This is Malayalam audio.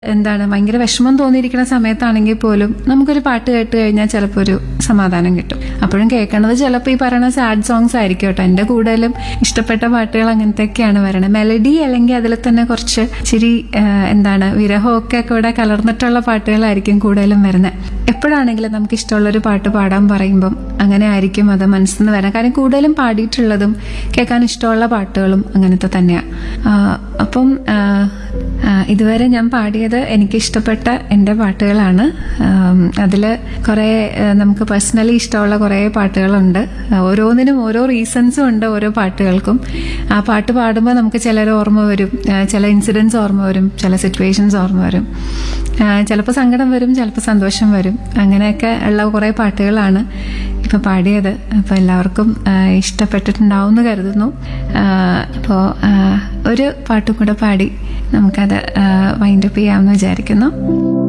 എന്താണ് ഭയങ്കര വിഷമം തോന്നിയിരിക്കുന്ന സമയത്താണെങ്കിൽ പോലും നമുക്കൊരു പാട്ട് കേട്ട് കഴിഞ്ഞാൽ ചിലപ്പോൾ ഒരു സമാധാനം കിട്ടും അപ്പോഴും കേൾക്കണത് ചിലപ്പോൾ ഈ പറയുന്ന സാഡ് സോങ്സ് ആയിരിക്കും കേട്ടോ എൻ്റെ കൂടുതലും ഇഷ്ടപ്പെട്ട പാട്ടുകൾ അങ്ങനത്തെയൊക്കെയാണ് വരണത് മെലഡി അല്ലെങ്കിൽ അതിൽ തന്നെ കുറച്ച് ഇച്ചിരി ആ, എന്താണ് വിരഹമൊക്കെ കൂടെ കലർന്നിട്ടുള്ള പാട്ടുകളായിരിക്കും കൂടുതലും വരുന്നത് എപ്പോഴാണെങ്കിലും നമുക്ക് ഇഷ്ടമുള്ളൊരു പാട്ട് പാടാൻ പറയുമ്പം അങ്ങനെ ആയിരിക്കും അത് മനസ്സിൽ നിന്ന് വരാൻ കാരണം കൂടുതലും പാടിയിട്ടുള്ളതും കേൾക്കാൻ ഇഷ്ടമുള്ള പാട്ടുകളും അങ്ങനത്തെ തന്നെയാണ് അപ്പം ആ, ആ, ഇതുവരെ ഞാൻ പാടിയത് എനിക്ക് ഇഷ്ടപ്പെട്ട എൻ്റെ പാട്ടുകളാണ് അതിൽ കുറേ ആ, നമുക്ക് പേഴ്സണലി ഇഷ്ടമുള്ള കുറേ പാട്ടുകളുണ്ട് ആ, ഓരോന്നിനും ഓരോ റീസൺസും ഉണ്ട് ഓരോ പാട്ടുകൾക്കും ആ പാട്ട് പാടുമ്പോൾ നമുക്ക് ചിലർ ഓർമ്മ വരും ആ, ചില ഇൻസിഡൻസ് ഓർമ്മ വരും ചില സിറ്റുവേഷൻസ് ഓർമ്മ വരും ചിലപ്പോൾ സങ്കടം വരും ചിലപ്പോൾ സന്തോഷം വരും അങ്ങനെയൊക്കെ ഉള്ള കുറേ പാട്ടുകളാണ് ഇപ്പോൾ പാടിയത് അപ്പോൾ എല്ലാവർക്കും ആ, ഇഷ്ടപ്പെട്ടിട്ടുണ്ടാവും എന്ന് കരുതുന്നു അപ്പോൾ ഒരു പാട്ടും കൂടെ പാടി നമുക്കത് വൈൻഡപ്പ് ചെയ്യാമെന്ന് വിചാരിക്കുന്നു